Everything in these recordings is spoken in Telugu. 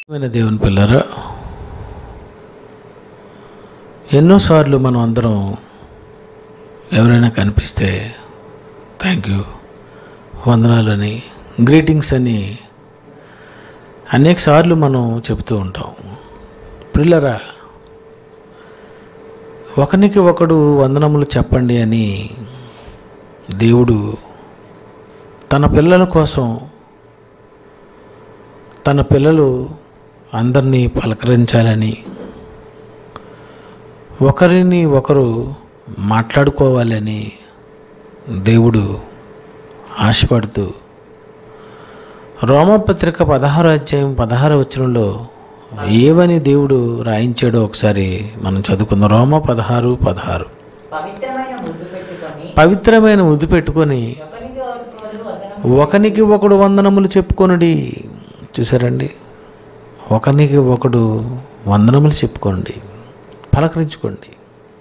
ప్రియమైన దేవుని పిల్లరా ఎన్నోసార్లు మనం అందరం ఎవరైనా కనిపిస్తే థ్యాంక్ యూ వందనాలని గ్రీటింగ్స్ అని అనేక సార్లు మనం చెప్తూ ఉంటాం పిల్లరా ఒకనికి ఒకడు వందనములు చెప్పండి అని దేవుడు తన పిల్లల కోసం తన పిల్లలు అందరినీ పలకరించాలని ఒకరిని ఒకరు మాట్లాడుకోవాలని దేవుడు ఆశపడుతూ రోమపత్రిక పదహారు అధ్యాయం పదహారు వచనంలో ఏవని దేవుడు రాయించాడో ఒకసారి మనం చదువుకుందాం రోమ పదహారు పదహారు పవిత్రమైన ముద్దు పెట్టుకొని పవిత్రమైన ముద్దు పెట్టుకొని ఒకరికి ఒకరు వదనం ఒకనికి ఒకడు వందనములు చెప్పుకొనుడి చూసారండి ఒకనికి ఒకడు వందనములు చెప్పుకోండి పలకరించుకోండి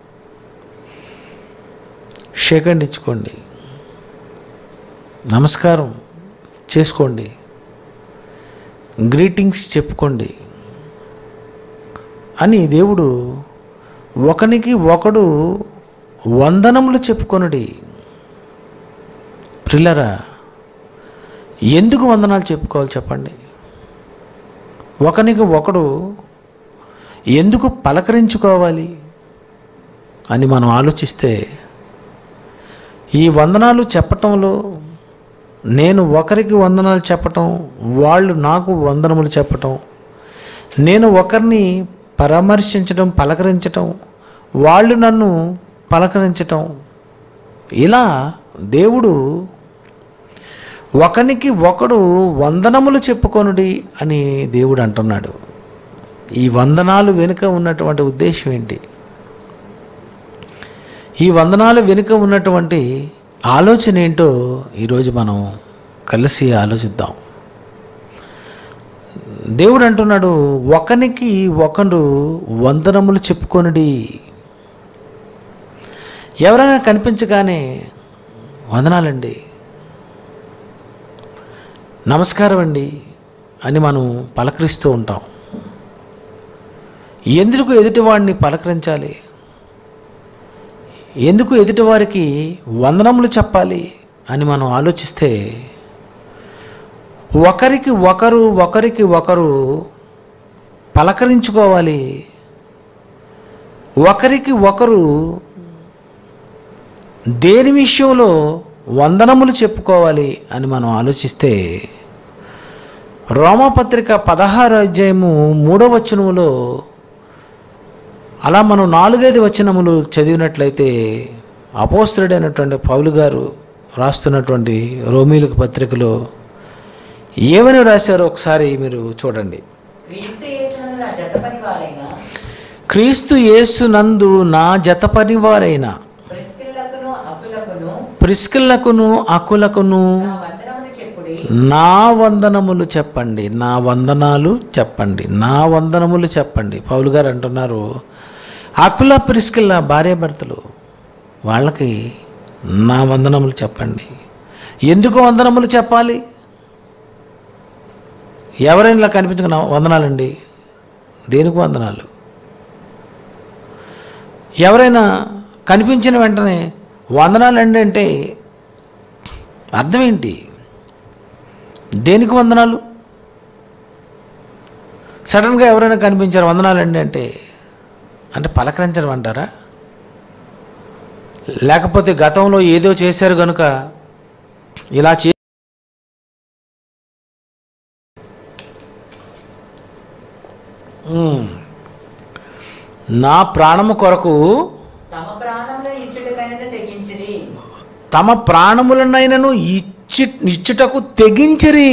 షేకండ్ ఇచ్చుకోండి నమస్కారం చేసుకోండి గ్రీటింగ్స్ చెప్పుకోండి అని దేవుడు ఒకనికి ఒకడు వందనములు చెప్పుకొనుడి ప్రిల్లరా ఎందుకు వందనాలు చెప్పుకోవాలి చెప్పండి ఒకనికి ఒకడు ఎందుకు పలకరించుకోవాలి అని మనం ఆలోచిస్తే ఈ వందనాలు చెప్పటంలో నేను ఒకరికి వందనాలు చెప్పటం వాళ్ళు నాకు వందనములు చెప్పటం నేను ఒకరిని పరామర్శించడం పలకరించటం వాళ్ళు నన్ను పలకరించటం ఇలా దేవుడు ఒకనికి ఒకడు వందనములు చెప్పుకొనుడి అని దేవుడు అంటున్నాడు ఈ వందనాలు వెనుక ఉన్నటువంటి ఉద్దేశం ఏంటి ఈ వందనాలు వెనుక ఉన్నటువంటి ఆలోచన ఏంటో ఈరోజు మనం కలిసి ఆలోచిద్దాం దేవుడు అంటున్నాడు ఒకనికి ఒకడు వందనములు చెప్పుకొనుడి ఎవరైనా కనిపించగానే వందనాలండి నమస్కారం అండి అని మనం పలకరిస్తూ ఉంటాం ఎందుకు ఎదుటివాడిని పలకరించాలి ఎందుకు ఎదుటివారికి వందనములు చెప్పాలి అని మనం ఆలోచిస్తే ఒకరికి ఒకరు ఒకరికి ఒకరు పలకరించుకోవాలి ఒకరికి ఒకరు దేని విషయంలో వందనములు చెప్పుకోవాలి అని మనం ఆలోచిస్తే రోమపత్రిక పదహారు అధ్యాయము మూడవ వచనములో అలా మనం నాలుగైదు వచనములు చదివినట్లయితే అపోస్తుడైనటువంటి పౌలు గారు రాస్తున్నటువంటి రోమీలకు పత్రికలో ఏమని రాశారో ఒకసారి మీరు చూడండి క్రీస్తు యేసునందు నా జత పని వారైన క్రీస్తు యేసు నందు నా జత పరివారైన ప్రిస్కిల్లకును అకులకును ప్రిస్కిల్లకును అకులకును నా వందనములు చెప్పుడి నా వందనములు చెప్పండి నా వందనాలు చెప్పండి నా వందనములు చెప్పండి పౌలు గారు అంటున్నారు అకుల ప్రిస్కిల్ల భార్యాభర్తలు వాళ్ళకి నా వందనములు చెప్పండి ఎందుకు వందనములు చెప్పాలి ఎవరైనా ఇలా కనిపించుకున్న వందనాలండి దేనికి వందనాలు ఎవరైనా కనిపించిన వెంటనే వందనాలండి అంటే అర్థం ఏంటి దేనికి వందనాలు సడన్గా ఎవరైనా కనిపించారు వందనాలండి అంటే అంటే పలకరించడం అంటారా లేకపోతే గతంలో ఏదో చేశారు కనుక ఇలా చే మ్మ్. నా ప్రాణము కొరకు తమ ప్రాణములను ఇచ్చుటకైనా తెగించిరి తమ ప్రాణములనైనను ఇచ్చి ఇచ్చుటకు తెగించిరి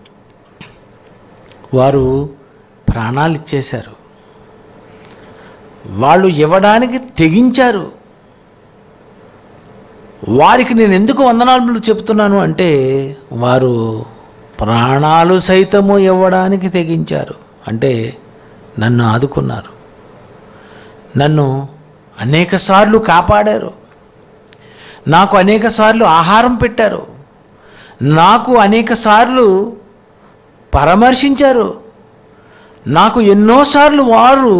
వారు ప్రాణాలు ఇచ్చేశారు వాళ్ళు ఇవ్వడానికి తెగించారు వారికి నేను ఎందుకు వందనాలు చెప్తున్నాను అంటే వారు ప్రాణాలు సైతము ఇవ్వడానికి తెగించారు అంటే నన్ను ఆదుకున్నారు నన్ను అనేకసార్లు కాపాడారు నాకు అనేకసార్లు ఆహారం పెట్టారు నాకు అనేకసార్లు పరామర్శించారు నాకు ఎన్నోసార్లు వారు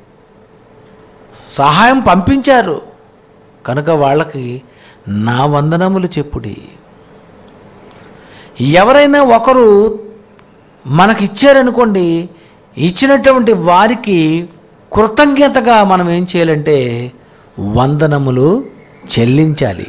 సహాయం పంపించారు కనుక వాళ్ళకి నా వందనములు చెప్పుడి ఎవరైనా ఒకరు మనకి ఇచ్చారనుకోండి ఇచ్చినటువంటి వారికి కృతజ్ఞతగా మనం ఏం చేయాలంటే వందనములు చెల్లించాలి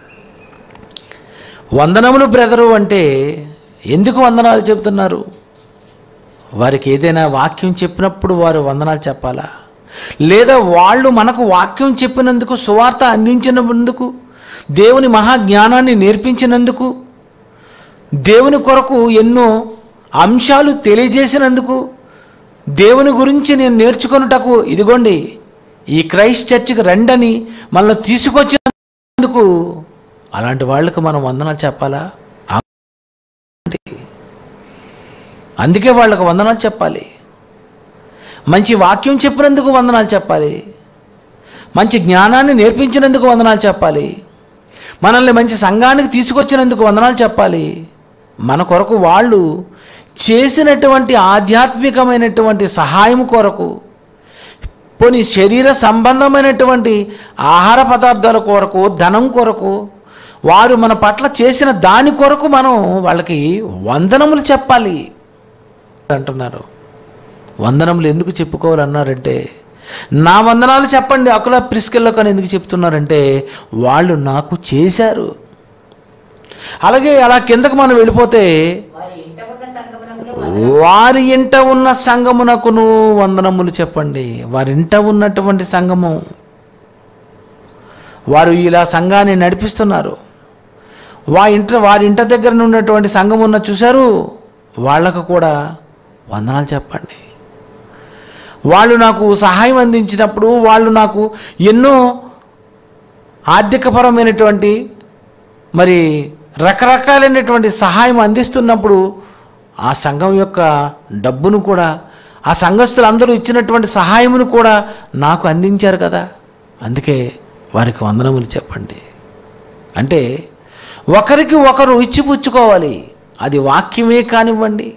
వందనములు బ్రదరు అంటే ఎందుకు వందనాలు చెబుతున్నారు వారికి ఏదైనా వాక్యం చెప్పినప్పుడు వారు వందనాలు చెప్పాలా లేదా వాళ్ళు మనకు వాక్యం చెప్పినందుకు సువార్త అందించినందుకు దేవుని మహాజ్ఞానాన్ని నేర్పించినందుకు దేవుని కొరకు ఎన్నో అంశాలు తెలియజేసినందుకు దేవుని గురించి నేను నేర్చుకొనుటకు ఇదిగోండి ఈ క్రైస్ట్ చర్చికి రండని మనల్ని తీసుకొచ్చినందుకు అలాంటి వాళ్ళకి మనం వందనాలు చెప్పాలా అవునండి. అందుకే వాళ్ళకి వందనాలు చెప్పాలి మంచి వాక్యం చెప్పినందుకు వందనాలు చెప్పాలి మంచి జ్ఞానాన్ని నేర్పించినందుకు వందనాలు చెప్పాలి మనల్ని మంచి సంఘానికి తీసుకొచ్చినందుకు వందనాలు చెప్పాలి మన కొరకు వాళ్ళు చేసినటువంటి ఆధ్యాత్మికమైనటువంటి సహాయం కొరకు పోనీ శరీర సంబంధమైనటువంటి ఆహార పదార్థాల కొరకు ధనం కొరకు వారు మన పట్ల చేసిన దాని కొరకు మనం వాళ్ళకి వందనములు చెప్పాలి అంటున్నారు వందనములు ఎందుకు చెప్పుకోవాలన్నారంటే నా వందనాలు చెప్పండి అకుల ప్రిస్కెళ్ళకు అని ఎందుకు చెప్తున్నారంటే వాళ్ళు నాకు చేశారు అలాగే అలా కిందకు మనం వెళ్ళిపోతే వారి ఇంట ఉన్న సంగమునకును వారి ఇంట ఉన్న సంగమునకును వందనములు చెప్పండి వారి ఇంట ఉన్నటువంటి సంఘము వారు ఇలా సంఘాన్ని నడిపిస్తున్నారు వా ఇంట వారి ఇంట దగ్గర ఉన్నటువంటి సంఘం ఉన్న చూశారు వాళ్ళకు కూడా వందనాలు చెప్పండి వాళ్ళు నాకు సహాయం అందించినప్పుడు వాళ్ళు నాకు ఎన్నో ఆర్థికపరమైనటువంటి మరి రకరకాలైనటువంటి సహాయం అందిస్తున్నప్పుడు ఆ సంఘం యొక్క డబ్బును కూడా ఆ సంఘస్థులు అందరూ ఇచ్చినటువంటి సహాయమును కూడా నాకు అందించారు కదా అందుకే వారికి వందనములు చెప్పండి అంటే ఒకరికి ఒకరు ఇచ్చిపుచ్చుకోవాలి అది వాక్యమే కానివ్వండి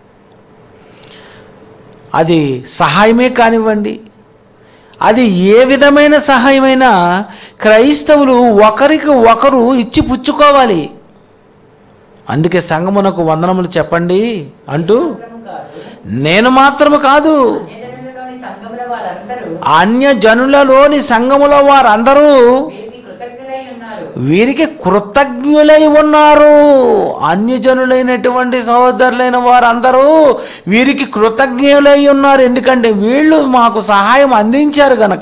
అది సహాయమే కానివ్వండి అది ఏ విధమైన సహాయమైనా క్రైస్తవులు ఒకరికి ఒకరు ఇచ్చి పుచ్చుకోవాలి అందుకే సంగమునకు వందనములు చెప్పండి అంటూ మాత్రము కాదు నేను మాత్రము కాదు అన్యజనులలోని సంఘముల వారందరూ అన్య జనులలోని సంఘములో వారందరూ వీరికి కృతజ్ఞులై ఉన్నారు వీరికి కృతజ్ఞులై ఉన్నారు అన్యజనులైనటువంటి సహోదరులైన వారందరూ వీరికి కృతజ్ఞులై ఉన్నారు ఎందుకంటే వీళ్ళు మాకు సహాయం అందించారు గనక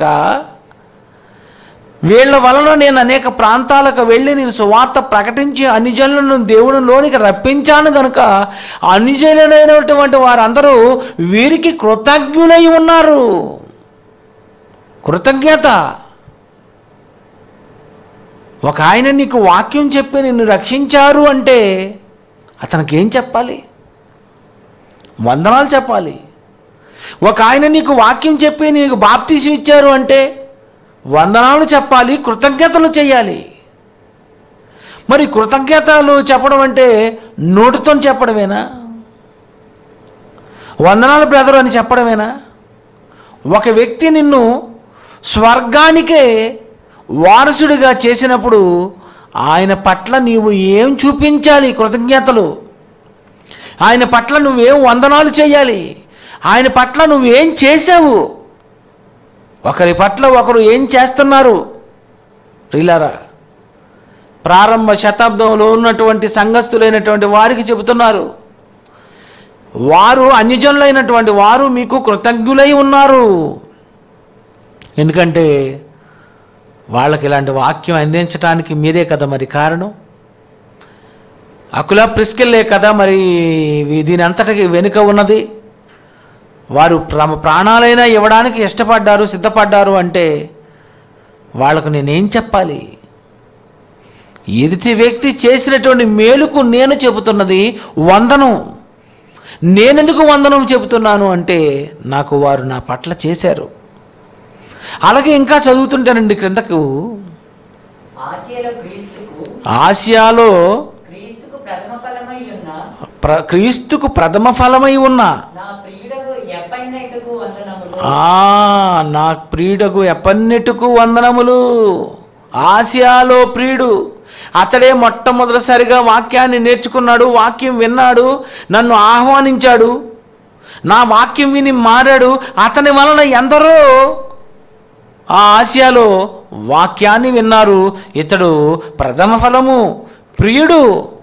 వీళ్ళ వలన నేను అనేక ప్రాంతాలకు వెళ్ళి నేను సువార్త ప్రకటించి అన్యజనులను దేవునిలోనికి రప్పించాను గనుక అన్యజనులైనటువంటి వారందరూ వీరికి కృతజ్ఞులై ఉన్నారు కృతజ్ఞత ఒక ఆయన నీకు వాక్యం చెప్పి నిన్ను రక్షించారు అంటే అతనికి ఏం చెప్పాలి వందనాలు చెప్పాలి ఒక ఆయన నీకు వాక్యం చెప్పి నీకు బాప్తీసం ఇచ్చారు అంటే వందనాలు చెప్పాలి కృతజ్ఞతలు చేయాలి మరి కృతజ్ఞతలు చెప్పడం అంటే నోటితో చెప్పడమేనా వందనాలు బ్రదరు అని చెప్పడమేనా ఒక వ్యక్తి నిన్ను స్వర్గానికే వారసుడిగా చేసినప్పుడు ఆయన పట్ల నీవు ఏం చూపించాలి కృతజ్ఞతలు ఆయన పట్ల నువ్వేం వందనాలు చేయాలి ఆయన పట్ల నువ్వేం చేసావు ఒకరి పట్ల ఒకరు ఏం చేస్తున్నారు ప్రియులారా ప్రారంభ శతాబ్దంలో ఉన్నటువంటి సంఘస్థులైనటువంటి వారికి చెబుతున్నారు వారు అన్యజనులైనటువంటి వారు మీకు కృతజ్ఞులై ఉన్నారు ఎందుకంటే వాళ్ళకి ఇలాంటి వాక్యం అందించడానికి మీరే కదా మరి కారణం అకుల ప్రిస్కెళ్ళే కదా మరి దీని అంతటికి వెనుక ఉన్నది వారు తమ ప్రాణాలైనా ఇవ్వడానికి ఇష్టపడ్డారు సిద్ధపడ్డారు అంటే వాళ్ళకు నేనేం చెప్పాలి ఎదుటి వ్యక్తి చేసినటువంటి మేలుకు నేను చెబుతున్నది వందనం నేనెందుకు వందనం చెబుతున్నాను అంటే నాకు వారు నా పట్ల చేశారు అలాగే ఇంకా చదువుతుంటానండి క్రిందకు ఆసియలో క్రీస్తుకు ఆసియాలో క్రీస్తుకు ప్రథమ ఫలమై ఉన్న ప్ర క్రీస్తుకు ప్రథమ ఫలమై ఉన్న నా ప్రియుడకు ఎప్పటి ఆ నా ప్రియుడకు ఎపన్నెటుకు వందనములు ఆసియాలో ప్రియుడు అతడే మొట్టమొదటిసారిగా వాక్యాన్ని నేర్చుకున్నాడు వాక్యం విన్నాడు నన్ను ఆహ్వానించాడు నా వాక్యం విని మారాడు అతని వలన ఎందరో ఆ ఆసియాలో వాక్యాన్ని విన్నారు ఇతడు ప్రథమ ఫలము ప్రియుడు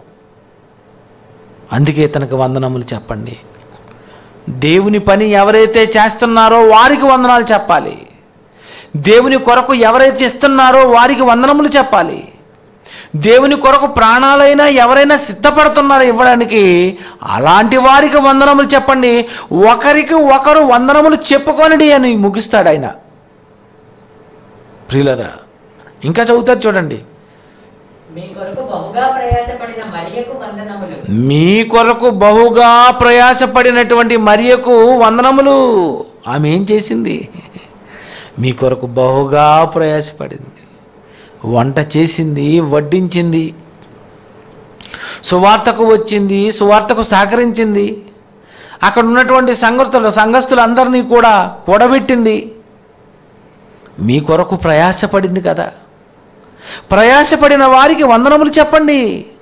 అందుకే తనకు వందనములు చెప్పండి దేవుని పని ఎవరైతే చేస్తున్నారో వారికి వందనాలు చెప్పాలి దేవుని కొరకు ఎవరైతే ఇస్తున్నారో వారికి వందనములు చెప్పాలి దేవుని కొరకు ప్రాణాలైనా ఎవరైనా సిద్ధపడుతున్నారో ఇవ్వడానికి అలాంటి వారికి వందనములు చెప్పండి ఒకరికి ఒకరు వందనములు చెప్పుకొనడి అని ముగిస్తాడు ఆయన ప్రియులరా ఇంకా చదువుతారు చూడండి మీ కొరకు బహుగా ప్రయాసపడిన మరియకు వందనములు మీ కొరకు బహుగా ప్రయాసపడినటువంటి మరియకు వందనములు ఆమె ఏం చేసింది మీ కొరకు బహుగా ప్రయాసపడింది వంట చేసింది వడ్డించింది సువార్తకు వచ్చింది సువార్తకు సహకరించింది అక్కడ ఉన్నటువంటి సంగతులు సంఘస్థులందరినీ కూడా కూడబెట్టింది మీ కొరకు ప్రయాసపడింది కదా ప్రయాసపడిన వారికి వందనములు చెప్పండి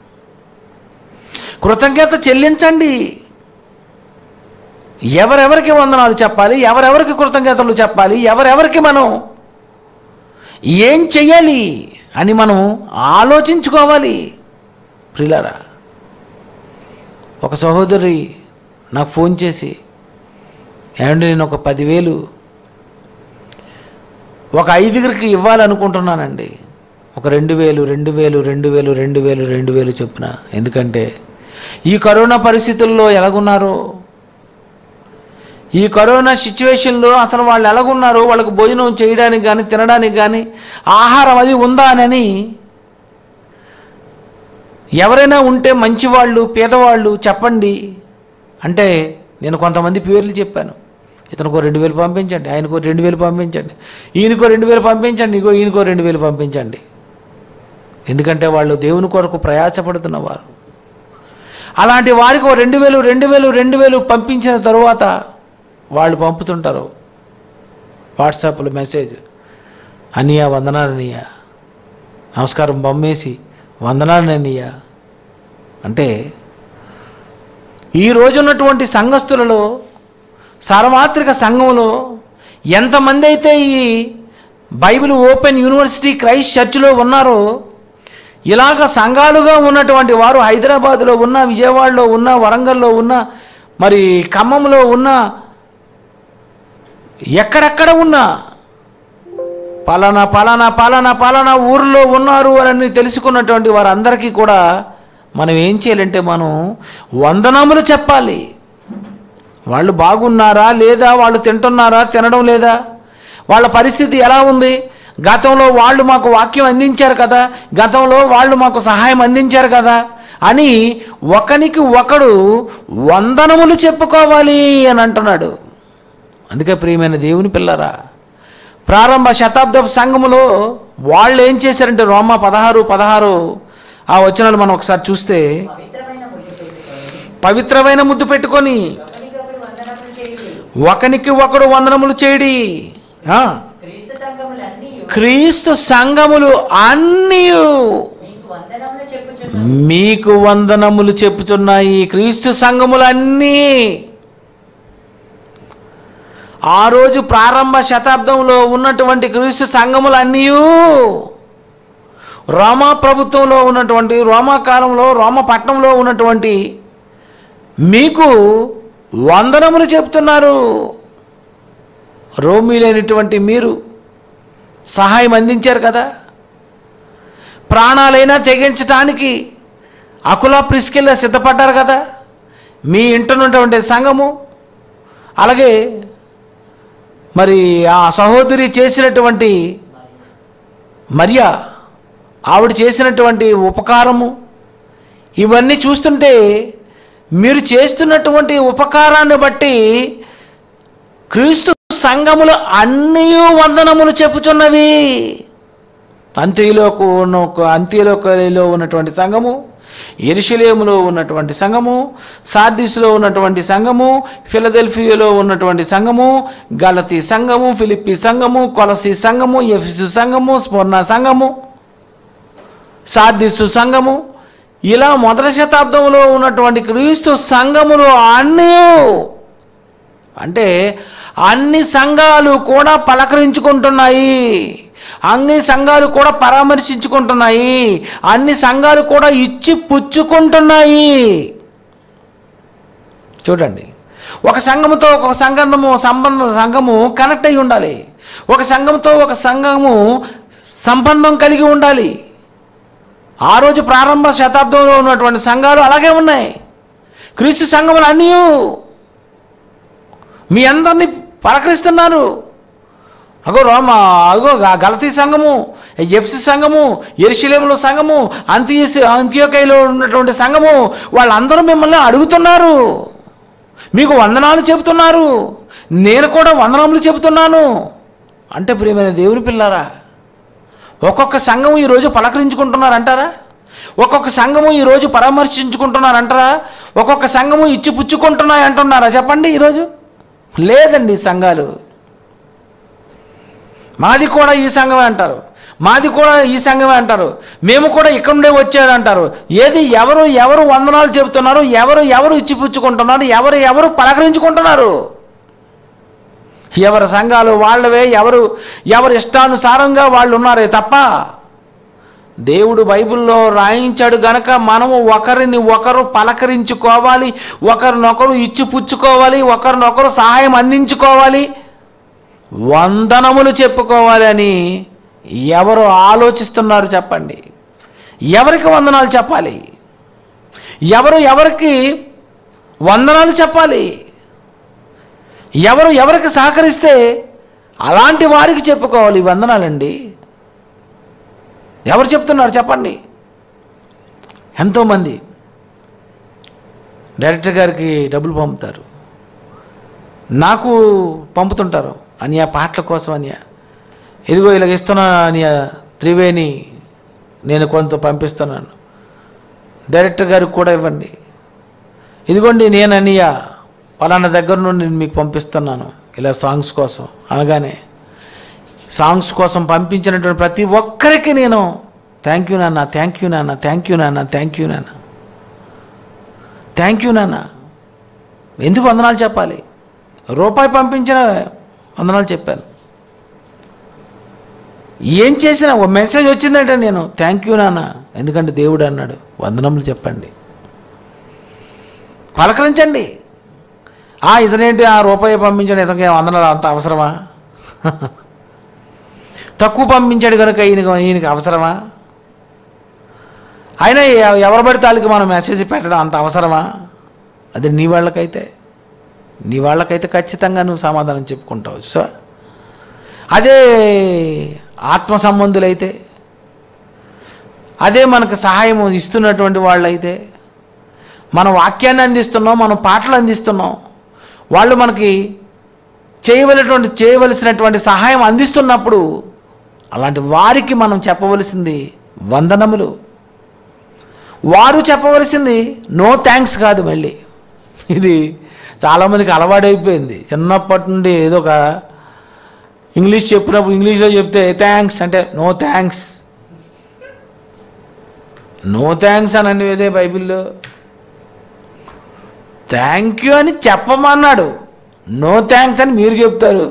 కృతజ్ఞత చెల్లించండి ఎవరెవరికి వందనాలు చెప్పాలి ఎవరెవరికి కృతజ్ఞతలు చెప్పాలి ఎవరెవరికి మనం ఏం చెయ్యాలి అని మనం ఆలోచించుకోవాలి ప్రిలారా ఒక సహోదరి నాకు ఫోన్ చేసి ఏమండి నేను ఒక పదివేలు ఒక ఐదుగురికి ఇవ్వాలనుకుంటున్నానండి ఒక రెండు వేలు రెండు వేలు రెండు వేలు రెండు వేలు రెండు వేలు చొప్పున ఎందుకంటే ఈ కరోనా పరిస్థితుల్లో ఎలాగున్నారో ఈ కరోనా సిచ్యువేషన్లో అసలు వాళ్ళు ఎలాగున్నారో వాళ్ళకు భోజనం చేయడానికి కానీ తినడానికి కానీ ఆహారం అది ఉందా అని ఎవరైనా ఉంటే మంచివాళ్ళు పేదవాళ్ళు చెప్పండి అంటే నేను కొంతమంది పేర్లు చెప్పాను ఇతనికో రెండు వేలు పంపించండి ఆయనకో రెండు వేలు పంపించండి ఈయనకో రెండు వేలు పంపించండి ఇగో ఈయనకో రెండు వేలు పంపించండి ఎందుకంటే వాళ్ళు దేవుని కొరకు ప్రయాసపడుతున్నవారు అలాంటి వారికి ఓ రెండు వేలు రెండు వేలు రెండు వేలు పంపించిన తరువాత వాళ్ళు పంపుతుంటారు వాట్సాప్లో మెసేజ్ అనియా వందనాలు అనియా నమస్కారం బొమ్మేసి వందనాలు అనియా అంటే ఈ రోజు ఉన్నటువంటి సంఘస్థులలో సార్వత్రిక సంఘంలో ఎంతమంది అయితే ఈ బైబిల్ ఓపెన్ యూనివర్సిటీ క్రైస్ట్ చర్చిలో ఉన్నారో ఇలాగ సంఘాలుగా ఉన్నటువంటి వారు హైదరాబాద్లో ఉన్న విజయవాడలో ఉన్న వరంగల్లో ఉన్న మరి ఖమ్మంలో ఉన్న ఎక్కడెక్కడ ఉన్నా పలానా పలానా పలానా పలానా ఊర్లో ఉన్నారు అని తెలుసుకున్నటువంటి వారందరికీ కూడా మనం ఏం చేయాలంటే మనం వందనములు చెప్పాలి వాళ్ళు బాగున్నారా లేదా వాళ్ళు తింటున్నారా తినడం లేదా వాళ్ళ పరిస్థితి ఎలా ఉంది గతంలో వాళ్ళు మాకు వాక్యం అందించారు కదా గతంలో వాళ్ళు మాకు సహాయం అందించారు కదా అని ఒకనికి ఒకడు వందనములు చెప్పుకోవాలి అని అంటున్నాడు అందుకే ప్రియమైన దేవుని పిల్లరా ప్రారంభ శతాబ్దపు సంఘములో వాళ్ళు ఏం చేశారంటే రోమా పదహారు పదహారు ఆ వచనాలు మనం ఒకసారి చూస్తే పవిత్రమైన ముద్దు పెట్టుకొని పవిత్రమైన ముద్దు పెట్టుకొని ఒకరికొకడు వందనములు చేయుడి ఒకనికి ఒకడు వందనములు చేయడి ఆ, క్రీస్తు సంఘములన్నీ క్రీస్తు సంఘములు అన్నీ మీకు వందనములు చెప్పుచున్నాను మీకు వందనములు చెప్పుచున్నాయి క్రీస్తు సంఘములు అన్నీ ఆ రోజు ప్రారంభ శతాబ్దంలో ఉన్నటువంటి క్రీస్తు సంఘములు అన్నీ రోమా ప్రభుత్వంలో ఉన్నటువంటి రోమా కాలంలో రోమ పట్టణంలో ఉన్నటువంటి మీకు వందనములు చెప్తున్నారు రోమిలైనటువంటి మీరు సహాయం అందించారు కదా ప్రాణాలైనా తెగించటానికి అకుల ప్రిస్కిల్లా సిద్ధపడ్డారు కదా మీ ఇంటనున్నటువంటి సంఘము అలాగే మరి ఆ సహోదరి చేసినటువంటి మరియా ఆవిడ చేసినటువంటి ఉపకారము ఇవన్నీ చూస్తుంటే మీరు చేస్తున్నటువంటి ఉపకారాన్ని బట్టి క్రీస్తు సంఘములు అన్నీ వందనములు చెప్పుచున్నవి అంత్యలోకు ఉన్న అంత్యలోకలో ఉన్నటువంటి సంఘము ఎరుషలేములో ఉన్నటువంటి సంఘము సార్దిస్లో ఉన్నటువంటి సంఘము ఫిలదెల్ఫియాలో ఉన్నటువంటి సంఘము గలతి సంఘము ఫిలిప్పి సంఘము కొలసి సంఘము ఎఫిసు సంఘము స్వర్ణ సంఘము సార్దిస్సు సంఘము ఇలా మొదటి శతాబ్దంలో ఉన్నటువంటి క్రీస్తు సంఘములు అన్నీ అంటే అన్ని సంఘాలు కూడా పలకరించుకుంటున్నాయి అన్ని సంఘాలు కూడా పరామర్శించుకుంటున్నాయి అన్ని సంఘాలు కూడా ఇచ్చి పుచ్చుకుంటున్నాయి చూడండి ఒక సంఘముతో ఒక సంఘము సంబంధ సంఘము కనెక్ట్ అయి ఉండాలి ఒక సంఘంతో ఒక సంఘము సంబంధం కలిగి ఉండాలి ఆ రోజు ప్రారంభ శతాబ్దంలో ఉన్నటువంటి సంఘాలు అలాగే ఉన్నాయి క్రీస్తు సంఘములు అన్నీ మీ అందరినీ పలకరిస్తున్నారు అగో రోమ అగో గా- గలతీ సంఘము ఎఫ్సి సంఘము ఎరుశలేములో సంఘము అంత్యస్ అంత్యోకైలో ఉన్నటువంటి సంఘము వాళ్ళందరూ మిమ్మల్ని అడుగుతున్నారు మీకు వందనాలు చెబుతున్నారు నేను కూడా వందనములు చెబుతున్నాను అంటే ప్రియమైన దేవుని పిల్లారా ఒక్కొక్క సంఘము ఈరోజు పలకరించుకుంటున్నారు అంటారా ఒక్కొక్క సంఘము ఈరోజు పరామర్శించుకుంటున్నారు అంటారా ఒక్కొక్క సంఘము ఇచ్చి పుచ్చుకుంటున్నాయి అంటున్నారా చెప్పండి ఈరోజు లేదండి ఈ సంఘాలు మాది కూడా ఈ సంఘమే అంటారు మాది కూడా ఈ సంఘమే అంటారు మేము కూడా ఇక్కడ నుండే వచ్చాడు అంటారు ఏది ఎవరు ఎవరు వందనాలు చెబుతున్నారు ఎవరు ఎవరు ఇచ్చి పుచ్చుకుంటున్నారు ఎవరు ఎవరు పలకరించుకుంటున్నారు ఎవరి సంఘాలు వాళ్ళవే ఎవరు ఎవరి ఇష్టానుసారంగా వాళ్ళు ఉన్నారే తప్ప దేవుడు బైబిల్లో రాయించాడు గనక మనము ఒకరిని ఒకరు పలకరించుకోవాలి ఒకరినొకరు ఇచ్చి పుచ్చుకోవాలి ఒకరినొకరు సహాయం అందించుకోవాలి వందనములు చెప్పుకోవాలి అని ఎవరు ఆలోచిస్తున్నారు చెప్పండి ఎవరికి వందనాలు చెప్పాలి ఎవరు ఎవరికి వందనాలు చెప్పాలి ఎవరు ఎవరికి సహకరిస్తే అలాంటి వారికి చెప్పుకోవాలి ఈ వందనాలండి ఎవరు చెప్తున్నారు చెప్పండి ఎంతోమంది డైరెక్టర్ గారికి డబ్బులు పంపుతారు నాకు పంపుతుంటారు అనియా పాటల కోసం అనియా ఇదిగో ఇలాగ ఇస్తున్నా అనియా త్రివేణి నేను కొంత పంపిస్తున్నాను డైరెక్టర్ గారికి కూడా ఇవ్వండి ఇదిగోండి నేను అనియా పలానా దగ్గర నుండి నేను మీకు పంపిస్తున్నాను ఇలా సాంగ్స్ కోసం అనగానే సాంగ్స్ కోసం పంపించినటువంటి ప్రతి ఒక్కరికి నేను థ్యాంక్ యూ నాన్న థ్యాంక్ యూ నాన్న థ్యాంక్ యూ నాన్న థ్యాంక్ యూ నాన్న థ్యాంక్ యూ నాన్న ఎందుకు వందనాలు చెప్పాలి రూపాయి పంపించిన వందనాలు చెప్పాను ఏం చేసినా ఒక మెసేజ్ వచ్చిందంటే నేను థ్యాంక్ యూ నాన్న ఎందుకంటే దేవుడు అన్నాడు వందనములు చెప్పండి పలకరించండి ఆ ఇతనేంటి ఆ రూపాయి పంపించాడు ఇతనికి వందనాలు అంత అవసరమా తక్కువ పంపించాడు కనుక ఈయనకి ఈయనకి అవసరమా అయినా ఎ- ఎవరు పడితే వాళ్ళకి మనం మెసేజ్ పెట్టడం అంత అవసరమా అది నీ వాళ్ళకైతే నీ వాళ్ళకైతే ఖచ్చితంగా నువ్వు సమాధానం చెప్పుకుంటావు సో అదే ఆత్మ సంబంధులైతే అదే మనకు సహాయం ఇస్తున్నటువంటి వాళ్ళైతే మన వాక్యాన్ని అందిస్తున్నాం మనం పాటలు అందిస్తున్నాం వాళ్ళు మనకి చేయవలటువంటి చేయవలసినటువంటి సహాయం అందిస్తున్నప్పుడు అలాంటి వారికి మనం చెప్పవలసింది వందనములు వారు చెప్పవలసింది నో థ్యాంక్స్ కాదు మళ్ళీ ఇది చాలామందికి అలవాటైపోయింది చిన్నప్పటి నుండి ఏదో ఒక ఇంగ్లీష్ చెప్పినప్పుడు ఇంగ్లీష్లో చెప్తే థ్యాంక్స్ అంటే నో థ్యాంక్స్ నో థ్యాంక్స్ అని అనేదే బైబిల్లో థ్యాంక్ యూ అని చెప్పమన్నాడు నో థ్యాంక్స్ అని మీరు చెప్తారు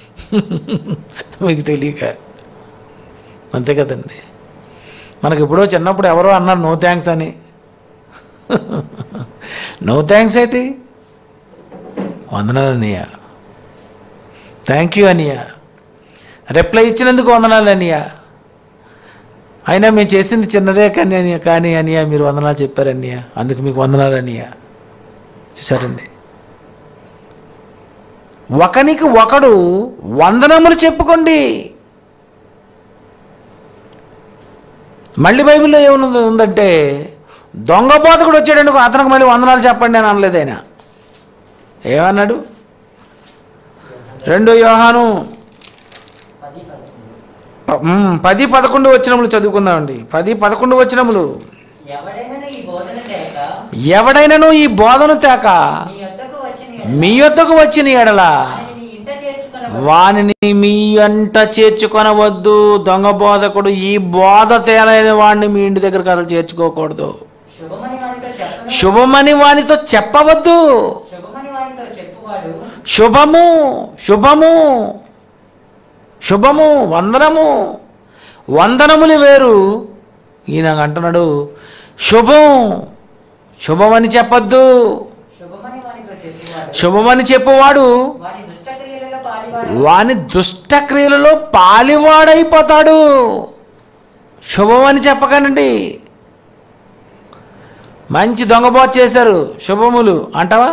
మీకు తెలియక అంతే కదండి మనకి ఎప్పుడో చిన్నప్పుడు ఎవరో అన్నారు నో థ్యాంక్స్ అని నో థ్యాంక్స్ ఏంటి వందనాలు అన్నయ్య థ్యాంక్ యూ అన్నయ్య రిప్లై ఇచ్చినందుకు వందనాలు అన్నయ్య అయినా మేము చేసింది చిన్నదే కానీ అనియ కానీ అనియా మీరు వందనాలు చెప్పారు అన్నయ్య అందుకు మీకు వందనాలు అన్నయ్య చూసారండి ఒకనికి ఒకడు వందనములు చెప్పుకోండి మళ్ళీ బైబిల్లో ఏమున్నది ఉందంటే దొంగ బోధకుడు వచ్చాడనుకో అతనికి మళ్ళీ వందనాలు చెప్పండి అని అనలేదు ఆయన ఏమన్నాడు రెండో యోహాను పది పదకొండు ప- మ్, పది పదకొండు వచ్చినములు చదువుకుందామండి పది పదకొండు వచ్చినములు ఎవడైనా ఈ బోధ బోధన తేక ఎవడైనను ఈ బోధన తేక మీ యొద్దకు వచ్చిన మీ యొద్దకు వచ్చిన ఎడల వానిని మీ ఇంట చేర్చుకున్న వానిని మీ అంట చేర్చుకొనవద్దు దొంగ బోధకుడు ఈ బోధ తేలైన వాడిని మీ ఇంటి దగ్గరకు అసలు చేర్చుకోకూడదు శుభమని వానితో చెప్పను శుభమని వానితో చెప్పవద్దు శుభమని వానితో చెప్పువాడు శుభము శుభము శుభము వందనము వందనములు వేరు ఈయన అంటున్నాడు శుభం శుభమని చెప్పొద్దు శుభమని వానితో చెప్పువాడు శుభమని చెప్పువాడు వాని దుష్టక్రియలలో పాలివాడు వాని దుష్టక్రియలలో పాలివాడైపోతాడు శుభమని చెప్పకనండి మంచి దొంగబోత చేశారు శుభములు అంటావా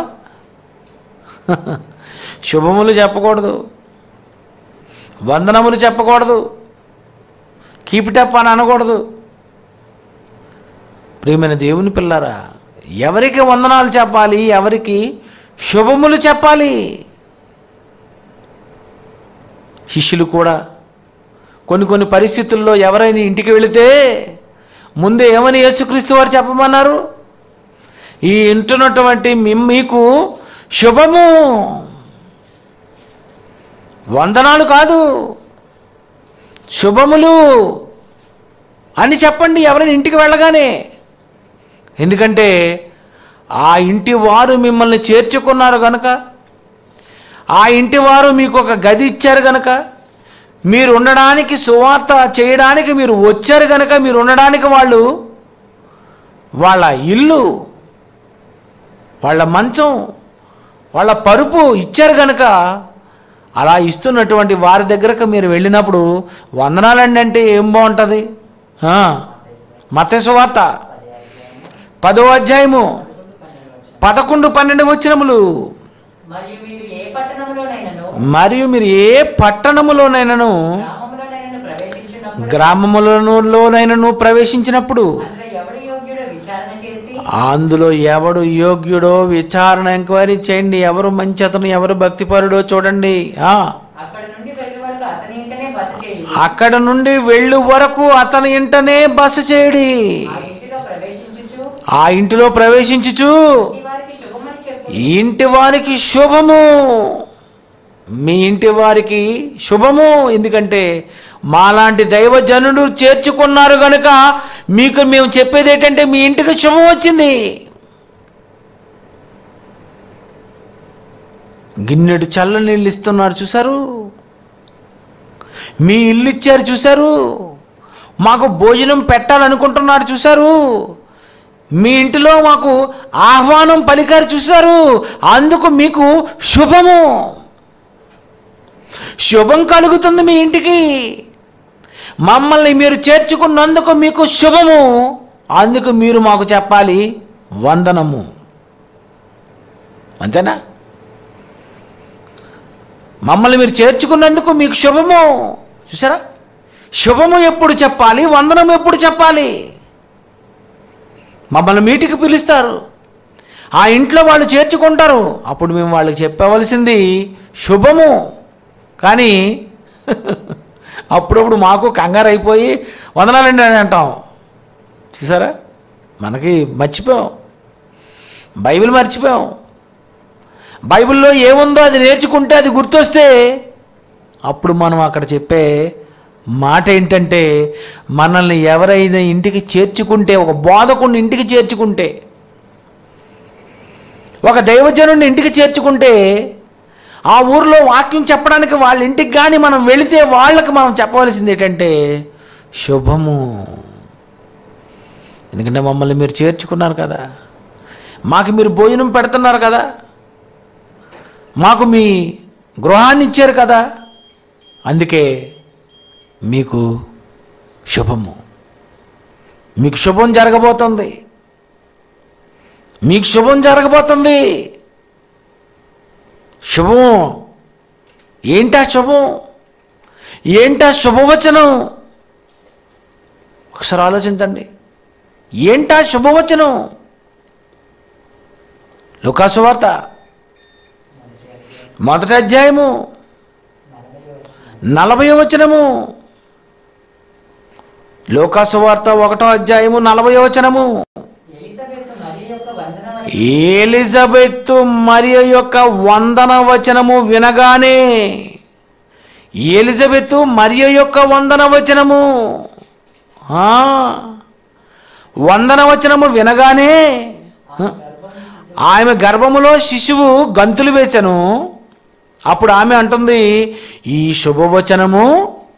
శుభములు చెప్పకూడదు వందనములు చెప్పకూడదు కీపిటప్ అని అనకూడదు ప్రియమైన దేవుని పిల్లరా ఎవరికి వందనాలు చెప్పాలి ఎవరికి శుభములు చెప్పాలి శిష్యులు కూడా కొన్ని కొన్ని పరిస్థితుల్లో ఎవరైనా ఇంటికి వెళితే ముందే ఏమని యేసుక్రీస్తు వారు చెప్పమన్నారు ఈ ఇంటున్నటువంటి మీ- మీకు శుభము వందనాలు కాదు శుభములు అని చెప్పండి ఎవరైనా ఇంటికి వెళ్ళగానే ఎందుకంటే ఆ ఇంటి వారు మిమ్మల్ని చేర్చుకున్నారు కనుక ఆ ఇంటి వారు మీకు ఒక గది ఇచ్చారు గనక మీరు ఉండడానికి సువార్త చేయడానికి మీరు వచ్చారు గనక మీరు ఉండడానికి వాళ్ళు వాళ్ళ ఇల్లు వాళ్ళ మంచం వాళ్ళ పరుపు ఇచ్చారు గనక అలా ఇస్తున్నటువంటి వారి దగ్గరకు మీరు వెళ్ళినప్పుడు వందనాలండి అంటే ఏం బాగుంటుంది మత సువార్త పదో అధ్యాయము పదకొండు పన్నెండు వచ్చినములు మరియు మీరు ఏ పట్టణంలోనైనాను మరియు మీరు ఏ పట్టణములోనైనాను గ్రామంలోనైనాను ప్రవేశించినప్పుడు గ్రామములలోనైనాను ప్రవేశించినప్పుడు అందులో ఎవడు యోగ్యుడో విచారణ చేసి అందులో ఎవడు యోగ్యుడో విచారణ ఎంక్వైరీ చేయండి ఎవరు మంచి అతను ఎవరు భక్తిపరుడో చూడండి ఆ అక్కడ నుండి వెళ్ళి వరకు అతని ఇంటనే బస చేయుడి అక్కడ నుండి వెళ్ళు వరకు అతని ఇంటనే బస చేయడి ఆ ఇంటిలో ప్రవేశించుచు ఆ ఇంటిలో ప్రవేశించుచు ఈ వారికి శుభమని చెప్పు ఈ ఇంటి వారికి శుభము మీ ఇంటి వారికి శుభము ఎందుకంటే మాలాంటి దైవజనుడు చేర్చుకున్నారు గనుక మీకు మేము చెప్పేది ఏంటంటే మీ ఇంటికి శుభం వచ్చింది గిన్నెడు చల్ల నీళ్ళు ఇస్తున్నారు చూసారు మీ ఇల్లు ఇచ్చారు చూసారు మాకు భోజనం పెట్టాలనుకుంటున్నారు చూసారు మీ ఇంటిలో మాకు ఆహ్వానం పలికారు చూసారు అందుకు మీకు శుభము శుభం కలుగుతుంది మీ ఇంటికి మమ్మల్ని మీరు చేర్చుకున్నందుకు మీకు శుభము అందుకు మీరు మాకు చెప్పాలి వందనము అంతేనా మమ్మల్ని మీరు చేర్చుకున్నందుకు మీకు శుభము చూసారా శుభము ఎప్పుడు చెప్పాలి వందనం ఎప్పుడు చెప్పాలి మమ్మల్ని మీటికి పిలుస్తారు ఆ ఇంట్లో వాళ్ళు చేర్చుకుంటారు అప్పుడు మేము వాళ్ళకి చెప్పవలసింది శుభము కానీ అప్పుడప్పుడు మాకు కంగారు అయిపోయి వందనాలండి అని అంటాం చూసారా మనకి మర్చిపోయాం బైబిల్ మర్చిపోయాం బైబిల్లో ఏముందో అది నేర్చుకుంటే అది గుర్తొస్తే అప్పుడు మనం అక్కడ చెప్పే మాట ఏంటంటే మనల్ని ఎవరైనా ఇంటికి చేర్చుకుంటే ఒక బోధకుడిని ఇంటికి చేర్చుకుంటే ఒక దైవజనుడిని ఇంటికి చేర్చుకుంటే ఆ ఊరిలో వాక్యం చెప్పడానికి వాళ్ళ ఇంటికి కానీ మనం వెళితే వాళ్ళకి మనం చెప్పవలసింది ఏంటంటే శుభము ఎందుకంటే మమ్మల్ని మీరు చేర్చుకున్నారు కదా మాకు మీరు భోజనం పెడుతున్నారు కదా మాకు మీ గృహాన్ని ఇచ్చారు కదా అందుకే మీకు శుభము మీకు శుభం జరగబోతుంది మీకు శుభం జరగబోతుంది శుభం ఏంటా శుభం ఏంటా శుభవచనం ఒకసారి ఆలోచించండి ఏంటా శుభవచనం లుకాసు వార్త మొదటి అధ్యాయము నలభై వచనము లోకాసు వార్త ఒకటో అధ్యాయము నలభై వచనము ఎలిజబెత్ ఎలిజబెత్ మరి యొక్క వందనం ఎలిజబెత్ మరియ యొక్క వందన వచనము వినగానే ఎలిజబెత్ మరియ యొక్క వందన వచనము ఆ, వందన వచనము వినగానే ఆ, ఆమె గర్భములో శిశువు గంతులు వేశాను అప్పుడు ఆమె అంటుంది ఈ శుభవచనము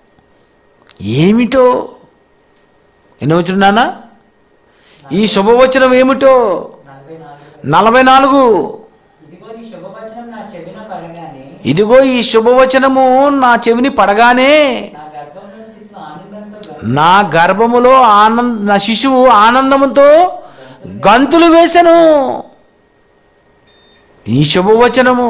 ఏమిటో ఎన్ని వచ్చిన నాన్న ఈ శుభవచనం ఏమిటో నలభై నాలుగు నలభై నాలుగు ఇదిగో నీ శుభవచనం నా చెవిన పడగానే ఇదిగో ఈ శుభవచనము నా చెవిని పడగానే నా గర్భంలో శిశువు ఆనందంతో నా గర్భములో ఆనంద నా శిశువు ఆనందముతో గంతులు వేసెను ఈ శుభవచనము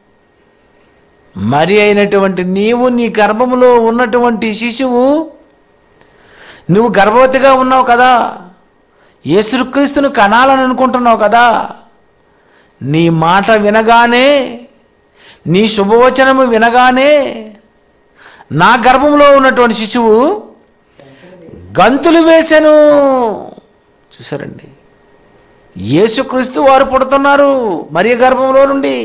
మరి అయినటువంటి నీవు నీ గర్భములో ఉన్నటువంటి శిశువు నువ్వు గర్భవతిగా ఉన్నావు కదా యేసుక్రీస్తును కనాలని అనుకుంటున్నావు కదా నీ మాట వినగానే నీ శుభవచనము వినగానే నా గర్భంలో ఉన్నటువంటి శిశువు గంతులు వేశాను చూసారండి యేసుక్రీస్తు వారు పుడుతున్నారు మరి గర్భంలో నుండి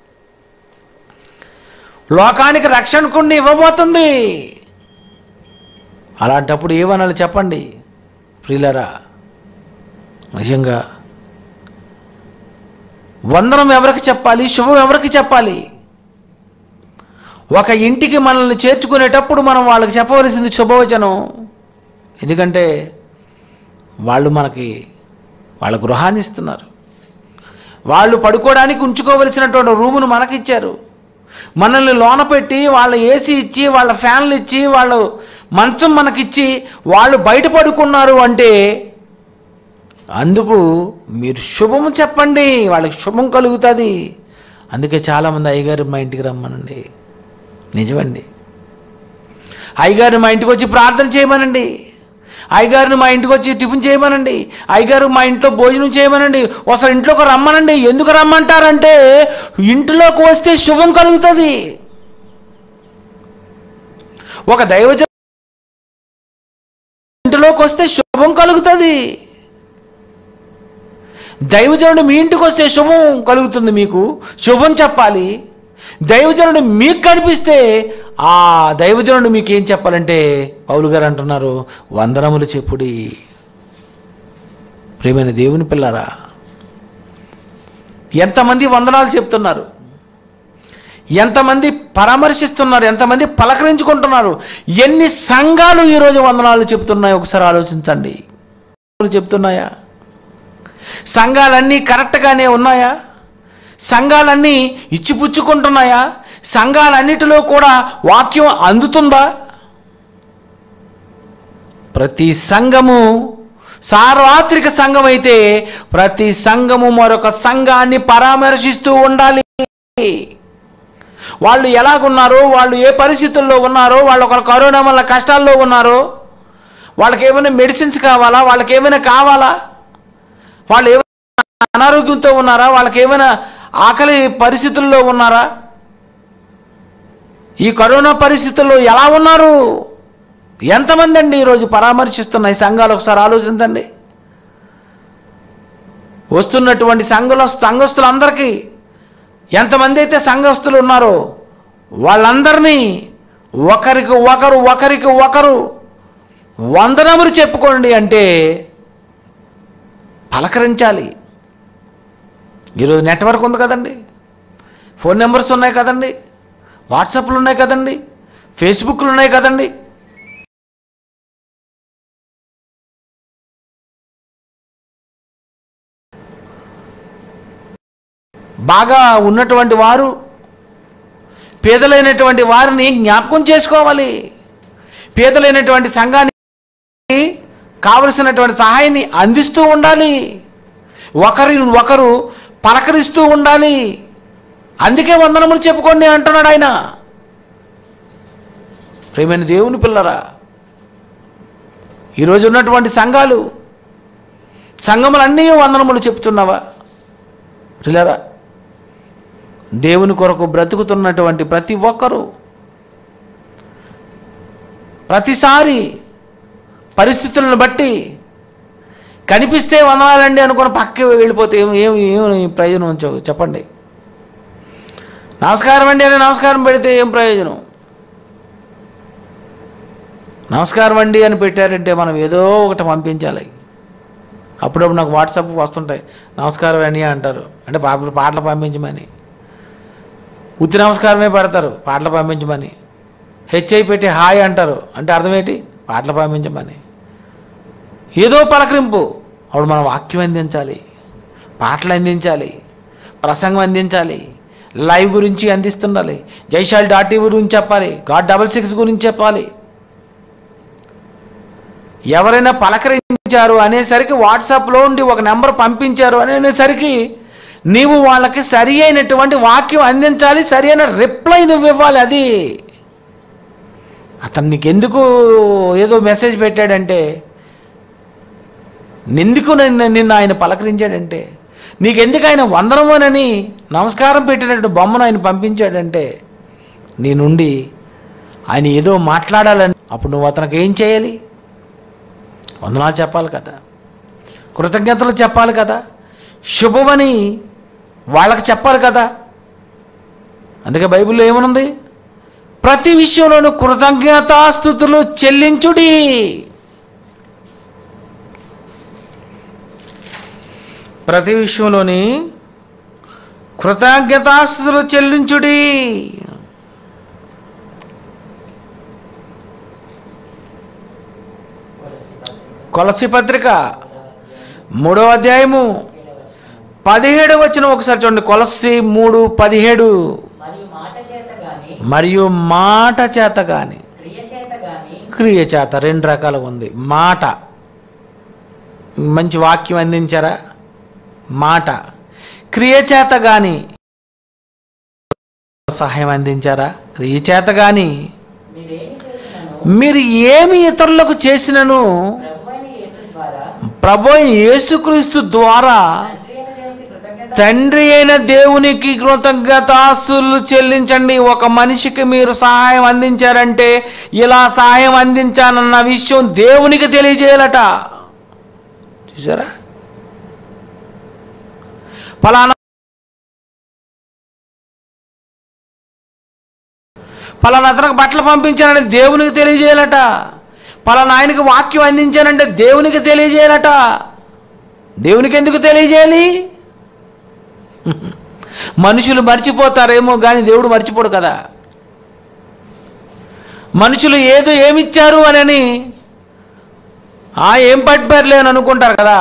లోకానికి రక్షణకుండి ఇవ్వబోతుంది అలాంటప్పుడు ఏమనాలి చెప్పండి ప్రియులరా నిజంగా వందనం ఎవరికి చెప్పాలి శుభం ఎవరికి చెప్పాలి ఒక ఇంటికి మనల్ని చేర్చుకునేటప్పుడు మనం వాళ్ళకి చెప్పవలసింది శుభవచనం ఎందుకంటే వాళ్ళు మనకి వాళ్ళ గృహాన్ని ఇస్తున్నారు వాళ్ళు పడుకోవడానికి ఉంచుకోవలసినటువంటి రూమును మనకిచ్చారు మనల్ని లోన పెట్టి వాళ్ళ ఏసీ ఇచ్చి వాళ్ళ ఫ్యాన్లు ఇచ్చి వాళ్ళు మంచం మనకిచ్చి వాళ్ళు బయట పడుకున్నారు అంటే అందుకు మీరు శుభము చెప్పండి వాళ్ళకి శుభం కలుగుతుంది అందుకే చాలామంది అయ్యగారు మా ఇంటికి రమ్మనండి నిజమండి అయ్యగారు మా ఇంటికి వచ్చి ప్రార్థన చేయమనండి అయ్యగారిని మా ఇంటికి వచ్చి టిఫిన్ చేయమనండి అయ్యగారు మా ఇంట్లో భోజనం చేయమనండి అసలు ఇంట్లోకి రమ్మనండి ఎందుకు రమ్మంటారంటే ఇంట్లోకి వస్తే శుభం కలుగుతుంది ఒక దైవజ ఇంటిలోకి వస్తే శుభం కలుగుతుంది దైవజనుడు మీ ఇంటికి వస్తే శుభం కలుగుతుంది మీకు శుభం చెప్పాలి దైవజనుడు మీకు కనిపిస్తే ఆ దైవజనుడు మీకు ఏం చెప్పాలంటే పౌలు గారు అంటున్నారు వందనములు చెప్పుడి ప్రేమైన దేవుని పిల్లరా ఎంతమంది వందనాలు చెప్తున్నారు ఎంతమంది పరామర్శిస్తున్నారు ఎంతమంది పలకరించుకుంటున్నారు ఎన్ని సంఘాలు ఈరోజు వందనాలు చెప్తున్నాయి ఒకసారి ఆలోచించండి చెప్తున్నాయా సంఘాలన్నీ కరెక్ట్గానే ఉన్నాయా సంఘాలన్నీ ఇచ్చిపుచ్చుకుంటున్నాయా సంఘాలన్నిటిలో కూడా వాక్యం అందుతుందా ప్రతి సంఘము సార్వత్రిక సంఘం అయితే ప్రతి సంఘము మరొక సంఘాన్ని పరామర్శిస్తూ ఉండాలి వాళ్ళు ఎలాగున్నారో వాళ్ళు ఏ పరిస్థితుల్లో ఉన్నారో వాళ్ళు ఒక కరోనా వల్ల కష్టాల్లో ఉన్నారో వాళ్ళకి ఏమైనా మెడిసిన్స్ కావాలా వాళ్ళకి ఏమైనా కావాలా వాళ్ళు ఏమైనా అనారోగ్యంతో ఉన్నారా వాళ్ళకి ఏమైనా ఆకలి పరిస్థితుల్లో ఉన్నారా ఈ కరోనా పరిస్థితుల్లో ఎలా ఉన్నారు ఎంతమంది అండి ఈరోజు పరామర్శిస్తున్న ఈ సంఘాలు ఒకసారి ఆలోచించండి వస్తున్నటువంటి సంఘుల సంఘస్థులందరికీ ఎంతమంది అయితే సంఘస్థులు ఉన్నారో వాళ్ళందరినీ ఒకరికి ఒకరు ఒకరికి ఒకరు వందనములు చెప్పుకోండి అంటే పలకరించాలి ఈరోజు నెట్వర్క్ ఉంది కదండి ఫోన్ నెంబర్స్ ఉన్నాయి కదండి వాట్సాప్లు ఉన్నాయి కదండి ఫేస్బుక్లు ఉన్నాయి కదండి బాగా ఉన్నటువంటి వారు పేదలైనటువంటి వారిని జ్ఞాపకం చేసుకోవాలి పేదలైనటువంటి సంఘానికి కావలసినటువంటి సహాయాన్ని అందిస్తూ ఉండాలి ఒకరి ఒకరు పలకరిస్తూ ఉండాలి అందుకే వందనములు చెప్పుకోండి అంటున్నాడు ఆయన ప్రేమైన దేవుని పిల్లరా ఈరోజు ఉన్నటువంటి సంఘాలు సంఘములన్నీ వందనములు చెప్తున్నావా పిల్లరా దేవుని కొరకు బ్రతుకుతున్నటువంటి ప్రతి ఒక్కరూ ప్రతిసారి పరిస్థితులను బట్టి కనిపిస్తే వందనాలండి అనుకుని పక్కకి వెళ్ళిపోతే ఏం ఏం ఏం ప్రయోజనం ఉంచో చెప్పండి నమస్కారం అండి అని నమస్కారం పెడితే ఏం ప్రయోజనం నమస్కారం అండి అని పెట్టారంటే మనం ఏదో ఒకటి పంపించాలి అప్పుడప్పుడు నాకు వాట్సాప్ వస్తుంటాయి నమస్కారం అని అంటారు అంటే పాటలు పాటలు పంపించమని ఉత్తి నమస్కారమే పెడతారు పాటలు పంపించమని హెచ్ఐ పెట్టి హాయ్ అంటారు అంటే అర్థం ఏంటి పాటలు పంపించమని ఏదో పలకరింపు అప్పుడు మనం వాక్యం అందించాలి పాటలు అందించాలి ప్రసంగం అందించాలి లైవ్ గురించి అందిస్తుండాలి జైశాల్ డాట్ టీవీ గురించి చెప్పాలి గాడ్ డబల్ సిక్స్ గురించి చెప్పాలి ఎవరైనా పలకరించారు అనేసరికి వాట్సాప్లో ఉండి ఒక నెంబర్ పంపించారు అని అనేసరికి నీవు వాళ్ళకి సరి అయినటువంటి వాక్యం అందించాలి సరి అయిన రిప్లై నువ్వు ఇవ్వాలి అది అతను నీకు ఎందుకు ఏదో మెసేజ్ పెట్టాడంటే నిందుకు నిన్ను నిన్ను ఆయన పలకరించాడంటే నీకెందుకు ఆయన వందనమోనని నమస్కారం పెట్టినట్టు బొమ్మను ఆయన పంపించాడంటే నీ నుండి ఆయన ఏదో మాట్లాడాలని అప్పుడు నువ్వు అతనికి ఏం చేయాలి వందనాలు చెప్పాలి కదా కృతజ్ఞతలు చెప్పాలి కదా శుభమని వాళ్ళకి చెప్పాలి కదా అందుకే బైబిల్లో ఏమనుంది ప్రతి విషయంలోనూ కృతజ్ఞతాస్థుతులు చెల్లించుడి ప్రతి విషయంలోని కృతజ్ఞతాస్థుతులు చెల్లించుడి కొలసి పత్రిక మూడో అధ్యాయము పదిహేడు వచ్చిన ఒకసారి చూడండి కొలసి మూడు పదిహేడు మరియు మాట చేత గాని మరియు మాట చేత కానీ క్రియ చేత గాని క్రియ చేత రెండు రకాలుగా ఉంది మాట మంచి వాక్యం అందించారా మాట క్రియ చేత కానీ సహాయం అందించారా క్రియ చేత కానీ మీరేమి చేసినను మీరు ఏమి ఇతరులకు చేసినను ప్రభువైన యేసు ద్వారా ప్రభు అయిన యేసుక్రీస్తు ద్వారా తండ్రి అయిన దేవునికి కృతజ్ఞత తండ్రి అయిన దేవునికి కృతజ్ఞతాస్తులు చెల్లించండి ఒక మనిషికి మీరు సహాయం అందించారంటే ఇలా సహాయం అందించానన్న విషయం దేవునికి తెలియజేయాలట చూసారా ఫలానా ఫలానా అతనికి బట్టలు పంపించానంటే దేవునికి తెలియజేయాలట ఫలానా ఆయనకి వాక్యం అందించానంటే దేవునికి తెలియజేయాలట దేవునికి ఎందుకు తెలియజేయాలి మనుషులు మర్చిపోతారేమో కానీ దేవుడు మర్చిపోడు కదా మనుషులు ఏదో ఏమిచ్చారు అని ఆ ఏం పట్టిపారులే అని అనుకుంటారు కదా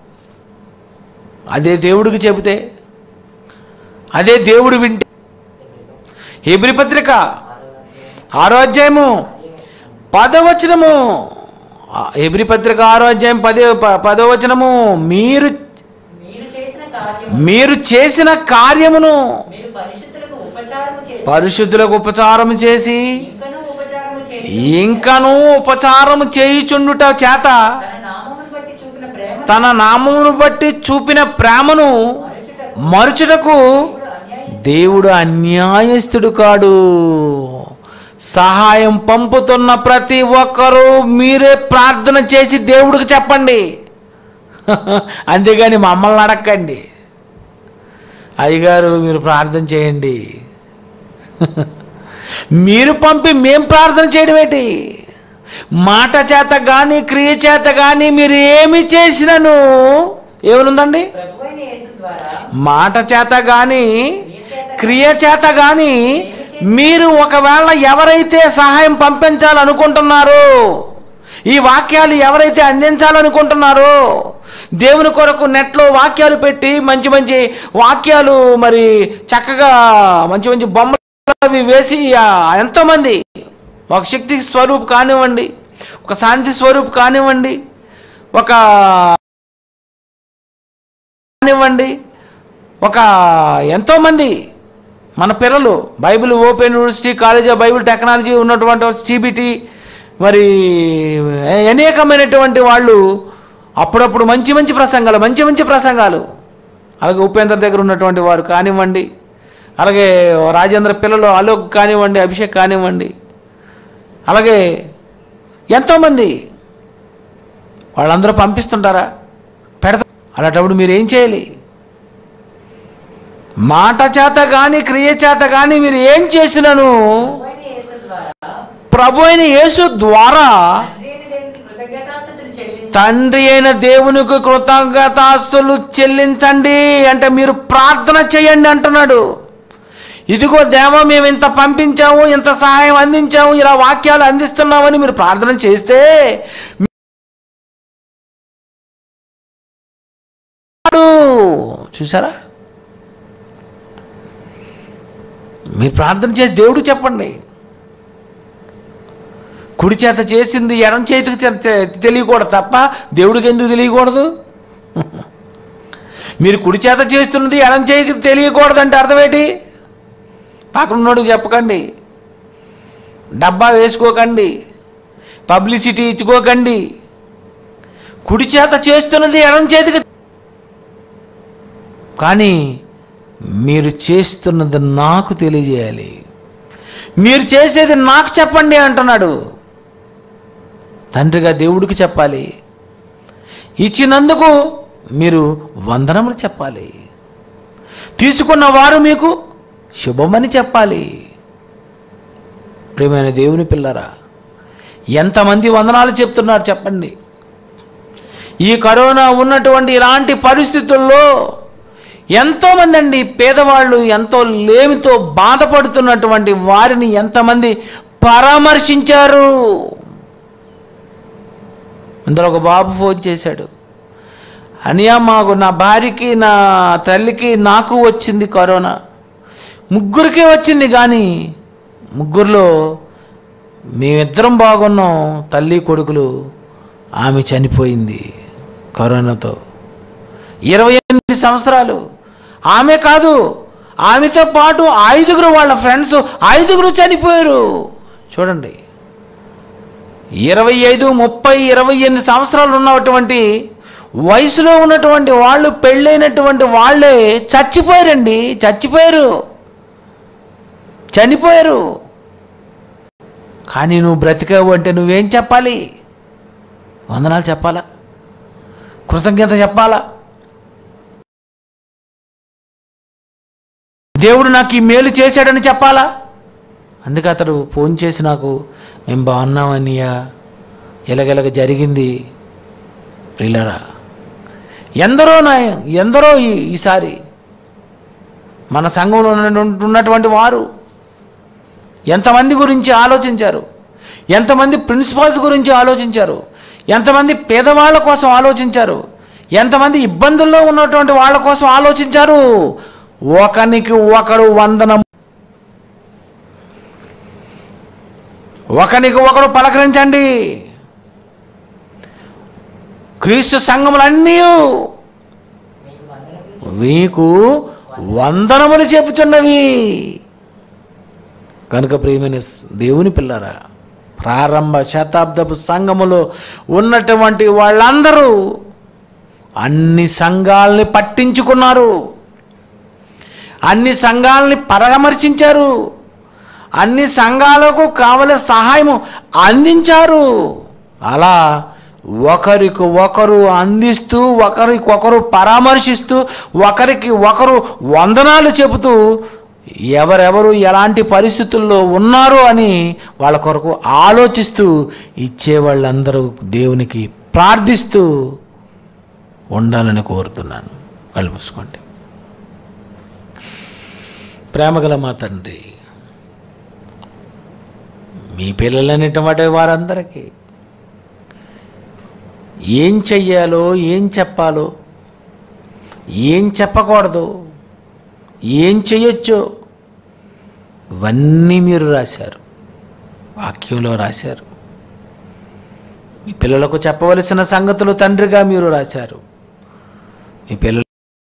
అదే దేవుడికి చెబితే అదే దేవుడు వింటే హెబ్రి పత్రిక ఆరో అధ్యాయము పదవచనము ఆ, హెబ్రి పత్రిక ఆరో అధ్యాయం పదే ప- పదవచనము మీరు మీరు చేసిన కార్యము మీరు చేసిన కార్యమును మీరు పరిశుద్ధులకు ఉపచారము చేసి పరిశుద్ధులకు ఉపచారం చేసి ఇంకను ఉపచారము చేసి ఇంకను ఉపచారము చేయుచుండుట చేత తన నామమును బట్టి చూపిన ప్రేమ తన నామమును బట్టి చూపిన ప్రేమను మరుచుటకు మరుచుటకు దేవుడు అన్యాయం దేవుడు అన్యాయస్తుడు కాడు సహాయం పంపుతున్న ప్రతి ఒక్కరూ మీరే ప్రార్థన చేసి దేవుడికి చెప్పండి అంతేగాని మమ్మల్ని అడగండి అయ్యగారు మీరు ప్రార్థన చేయండి మీరు పంపి మేం ప్రార్థన చేయడం ఏంటి మాట చేత కానీ క్రియ చేత కానీ మీరు ఏమి చేసినను ఏమనుందండి ప్రభువైన యేసు ద్వారా మాట చేత కానీ క్రియ చేత క్రియ చేత కానీ మీరు ఒకవేళ ఎవరైతే సహాయం పంపించాలనుకుంటున్నారో ఈ వాక్యాలు ఎవరైతే అందించాలనుకుంటున్నారో దేవుని కొరకు నెట్లో వాక్యాలు పెట్టి మంచి మంచి వాక్యాలు మరి చక్కగా మంచి మంచి బొమ్మలు అవి వేసి ఆ, ఎంతోమంది ఒక శక్తి స్వరూప్ కానివ్వండి ఒక శాంతి స్వరూప్ కానివ్వండి ఒక కానివ్వండి ఒక ఎంతోమంది మన పిల్లలు Bible open university college of Bible technology ఉన్నటువంటి సిబిటి మరి అనేకమైనటువంటి వాళ్ళు అప్పుడప్పుడు మంచి మంచి ప్రసంగాలు మంచి మంచి ప్రసంగాలు అలాగే ఉపేంద్ర దగ్గర ఉన్నటువంటి వారు కానివ్వండి అలాగే రాజేంద్ర పిల్లలు అలోక్ కానివ్వండి అభిషేక్ కానివ్వండి అలాగే ఎంతోమంది వాళ్ళందరూ పంపిస్తుంటారా పెడతా అలాంటప్పుడు మీరు ఏం చేయాలి మాట చేత కానీ క్రియ చేత కానీ మీరు ఏం చేసినను ప్రభువైన యేసు ద్వారా ప్రభు అయిన యేసు ద్వారా తండ్రి అయిన దేవునికి తండ్రి అయిన దేవునికి కృతజ్ఞతాస్తుతులు చెల్లించి కృతజ్ఞతాస్తులు చెల్లించండి అంటే మీరు ప్రార్థన చేయండి అంటున్నాడు ఇదిగో దేవ మేము ఇంత పంపించాము ఇంత సహాయం అందించాము ఇలా వాక్యాలు అందిస్తున్నామని మీరు ప్రార్థన చేస్తే చూసారా మీరు ప్రార్థన చేసి దేవుడు చెప్పండి కుడి చేత చేసింది ఎడం చేతికి తె- తె- తెలియకూడదు తప్ప దేవుడికి ఎందుకు తెలియకూడదు మీరు కుడి చేత చేస్తున్నది ఎడం చేతికి తెలియకూడదు అంటే అర్థం ఏంటి పక్కన ఉన్నోడికి చెప్పకండి డబ్బా వేసుకోకండి పబ్లిసిటీ ఇచ్చుకోకండి కుడి చేత చేస్తున్నది ఎడం చేతికి కానీ మీరు చేస్తున్నది నాకు తెలియజేయాలి మీరు చేసేది నాకు చెప్పండి అంటున్నాడు తండ్రిగా దేవుడికి చెప్పాలి ఇచ్చినందుకు మీరు వందనములు చెప్పాలి తీసుకున్న వారు మీకు శుభమని చెప్పాలి ప్రియమైన దేవుని పిల్లరా ఎంతమంది వందనాలు చెప్తున్నారు చెప్పండి ఈ కరోనా ఉన్నటువంటి ఇలాంటి పరిస్థితుల్లో ఎంతోమంది అండి పేదవాళ్ళు ఎంతో లేమితో బాధపడుతున్నటువంటి వారిని ఎంతమంది పరామర్శించారు అందులో ఒక బాబు ఫోన్ చేశాడు అనియా మాకు నా భార్యకి నా తల్లికి నాకు వచ్చింది కరోనా ముగ్గురికే వచ్చింది కానీ ముగ్గురులో మేమిద్దరం బాగున్నాం తల్లి కొడుకులు ఆమె చనిపోయింది కరోనాతో ఇరవై ఎనిమిది సంవత్సరాలు ఆమె కాదు ఆమెతో పాటు ఐదుగురు వాళ్ళ ఫ్రెండ్స్ ఐదుగురు చనిపోయారు చూడండి ఇరవై ఐదు ముప్పై ఇరవై ఎనిమిది సంవత్సరాలు ఉన్నటువంటి వయసులో ఉన్నటువంటి వాళ్ళు పెళ్ళైనటువంటి వాళ్ళే చచ్చిపోయారండి చచ్చిపోయారు చనిపోయారు కానీ నువ్వు బ్రతికావు అంటే నువ్వేం చెప్పాలి వందనాలు చెప్పాలా కృతజ్ఞత చెప్పాలా దేవుడు నాకు ఈ మేలు చేశాడని చెప్పాలా అందుకే అతడు ఫోన్ చేసి నాకు మేము బాగున్నామన్నయ్యా ఎలగెలగ జరిగింది ప్రిల్లరా ఎందరో నా ఎందరో ఈ- ఈసారి మన సంఘంలో ఉన్న- ఉన్నటువంటి వారు ఎంతమంది గురించి ఆలోచించారు ఎంతమంది ప్రిన్సిపాల్స్ గురించి ఆలోచించారు ఎంతమంది పేదవాళ్ళ కోసం ఆలోచించారు ఎంతమంది ఇబ్బందుల్లో ఉన్నటువంటి వాళ్ళ కోసం ఆలోచించారు ఒకనికి ఒకరు వందనం ఒకనికి ఒకరు పలకరించండి క్రీస్తు సంఘములన్నీ మీకు వందనములు మీకు వందనములు చెప్పుచున్నవి కనుక ప్రియమైన స్- దేవుని పిల్లరా ప్రారంభ శతాబ్దపు సంఘములో ఉన్నటువంటి వాళ్ళందరూ అన్ని సంఘాలని పట్టించుకున్నారు అన్ని సంఘాలని పరామర్శించారు అన్ని సంఘాలకు కావలసిన సహాయం అందించారు అలా ఒకరికి ఒకరు అందిస్తూ ఒకరికొకరు పరామర్శిస్తూ ఒకరికి ఒకరు వందనాలు చెబుతూ ఎవరెవరు ఎలాంటి పరిస్థితుల్లో ఉన్నారు అని వాళ్ళ కొరకు ఆలోచిస్తూ ఇచ్చే వాళ్ళందరూ దేవునికి ప్రార్థిస్తూ ఉండాలని కోరుతున్నాను కళ్ళు మూసుకోండి ప్రేమగల మా తండ్రి మీ పిల్లలనేటువంటి వారందరికీ ఏం చెయ్యాలో ఏం చెప్పాలో ఏం చెప్పకూడదు ఏం చెయ్యొచ్చో ఇవన్నీ మీరు రాశారు వాక్యంలో రాశారు మీ పిల్లలకు చెప్పవలసిన సంగతులు తండ్రిగా మీరు రాశారు మీ పిల్లలు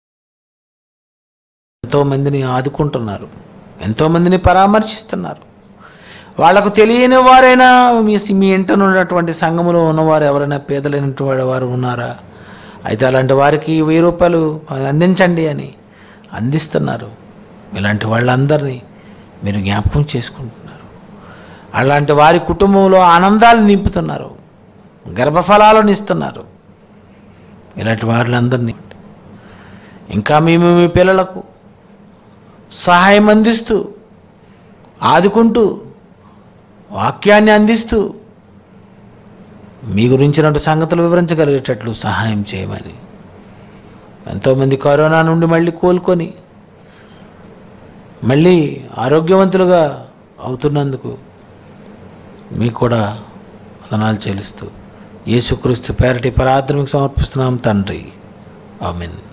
ఎంతో మందిని ఆదుకుంటున్నారు ఎంతో మందిని పరామర్శిస్తున్నారు వాళ్ళకు తెలియని వారైనా మీ మీ ఇంట ఉన్నటువంటి సంఘములో ఉన్నవారు ఎవరైనా పేదలైనటువంటి వారు ఉన్నారా అయితే అలాంటి వారికి వెయ్యి రూపాయలు అందించండి అని అందిస్తున్నారు ఇలాంటి వాళ్ళందరినీ మీరు జ్ఞాపకం చేసుకుంటున్నారు అలాంటి వారి కుటుంబంలో ఆనందాలు నింపుతున్నారు గర్భఫలాలను ఇస్తున్నారు ఇలాంటి వారిలందరినీ ఇంకా మేము మీ పిల్లలకు సహాయం అందిస్తూ ఆదుకుంటూ వాక్యాన్ని అందిస్తూ మీ గురించినటువంటి సంగతులు వివరించగలిగేటట్లు సహాయం చేయమని ఎంతోమంది కరోనా నుండి మళ్ళీ కోలుకొని మళ్ళీ ఆరోగ్యవంతులుగా అవుతున్నందుకు మీకు కూడా వదనాలు చెల్లిస్తూ యేసుక్రీస్తు పేరటి ప్రార్థనకు సమర్పిస్తున్నాం తండ్రి ఆమెన్